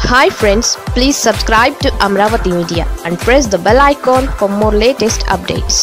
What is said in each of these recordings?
hi friends please subscribe to Amaravati media and press the bell icon for more latest updates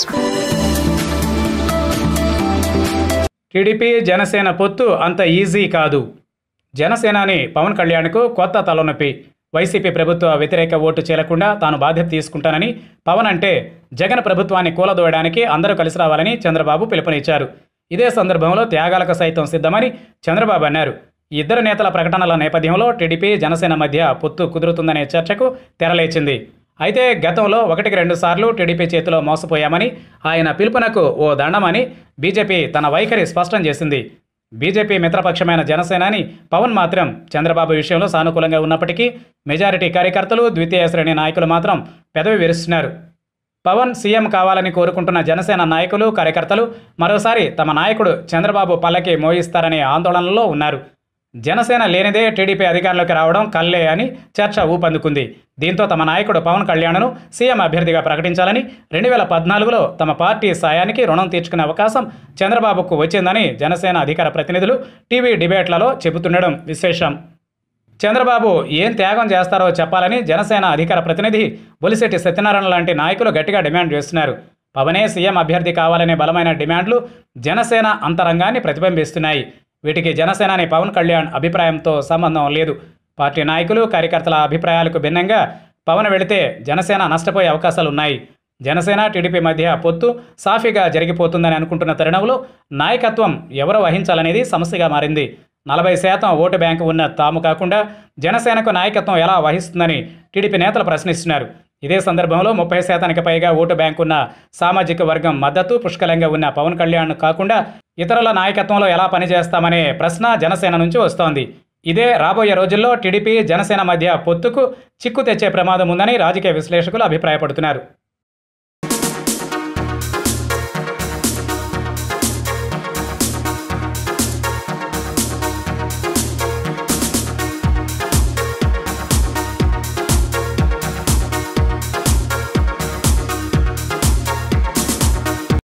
TDP Janasena పొత్తు అంత easy కాదు జనసేనాని పవన్ కళ్యాణ్కు కొత్త తలనొప్పి వైసీపీ ప్రభుత్వ వ్యతిరేక ఓటు చేరకుండా తాను బాధ్యత తీసుకుంటానని పవన్ అంటే జగన్ ప్రభుత్వాన్ని కూలదోయడానికి అందరూ కలిసి రావాలని చంద్రబాబు పిలుపునిచ్చారు ఇదే సందర్భంలో త్యాగాలకు సైతం సిద్ధమని చంద్రబాబు అన్నారు ఈ ఇద్దరు నేతల ప్రకటనల నేపథ్యంలో టీడీపీ జనసేన మధ్య పొత్తు కుదురుతుందనే చర్చకు తెరలేచింది అయితే గతంలో ఒకటికి రెండు సార్లు టీడీపీ చేతిలో మోసపోయామని ఆయన పిలుపునకు ఓ దండమని బీజేపీ తన వైఖరి స్పష్టం చేసింది బీజేపీ మిత్రపక్షమైన జనసేనాని పవన్ మాత్రం చంద్రబాబు విషయంలో సానుకూలంగా ఉన్నప్పటికీ మెజారిటీ కార్యకర్తలు ద్వితీయ శ్రేణి నాయకులు మాత్రం పెదవి విరుస్తున్నారు పవన్ సీఎం కావాలని కోరుకుంటున్న జనసేన నాయకులు కార్యకర్తలు మరోసారి తమ నాయకుడు చంద్రబాబు పల్లకి మోయిస్తారనే ఆందోళనలో ఉన్నారు జనసేన లేనిదే టీడీపీ అధికారంలోకి రావడం కల్లే అని చర్చ ఊపందుకుంది దీంతో తమ నాయకుడు పవన్ కళ్యాణ్ను సీఎం అభ్యర్థిగా ప్రకటించాలని రెండు వేల పద్నాలుగులో తమ పార్టీ సాయానికి రుణం తీర్చుకునే అవకాశం చంద్రబాబుకు వచ్చిందని జనసేన అధికార ప్రతినిధులు టీవీ డిబేట్లలో చెబుతుండడం విశేషం చంద్రబాబు ఏం త్యాగం చేస్తారో చెప్పాలని జనసేన అధికార ప్రతినిధి బొలిశెట్టి సత్యనారాయణ లాంటి నాయకులు గట్టిగా డిమాండ్ చేస్తున్నారు పవనే సీఎం అభ్యర్థి కావాలనే బలమైన డిమాండ్లు జనసేన అంతరంగాన్ని ప్రతిబింబిస్తున్నాయి వీటికి జనసేనాని పవన్ కళ్యాణ్ అభిప్రాయంతో సంబంధం లేదు పార్టీ నాయకులు కార్యకర్తల అభిప్రాయాలకు భిన్నంగా పవన్ వెళితే జనసేన నష్టపోయే అవకాశాలు ఉన్నాయి జనసేన టీడీపీ మధ్య పొత్తు సాఫీగా జరిగిపోతుందని అనుకుంటున్న తరుణంలో నాయకత్వం ఎవరు వహించాలనేది సమస్యగా మారింది నలభై శాతం ఓటు బ్యాంకు ఉన్న తాము కాకుండా జనసేనకు నాయకత్వం ఎలా వహిస్తుందని టీడీపీ నేతలు ప్రశ్నిస్తున్నారు ఇదే సందర్భంలో ముప్పై శాతానికి పైగా ఓటు బ్యాంకు ఉన్న సామాజిక వర్గం మద్దతు పుష్కలంగా ఉన్న పవన్ కళ్యాణ్ కాకుండా ఇతరుల నాయకత్వంలో ఎలా పనిచేస్తామనే ప్రశ్న జనసేన నుంచి వస్తోంది ఇదే రాబోయే రోజుల్లో టీడీపీ జనసేన మధ్య పొత్తుకు చిక్కు తెచ్చే ప్రమాదం ఉందని రాజకీయ విశ్లేషకులు అభిప్రాయపడుతున్నారు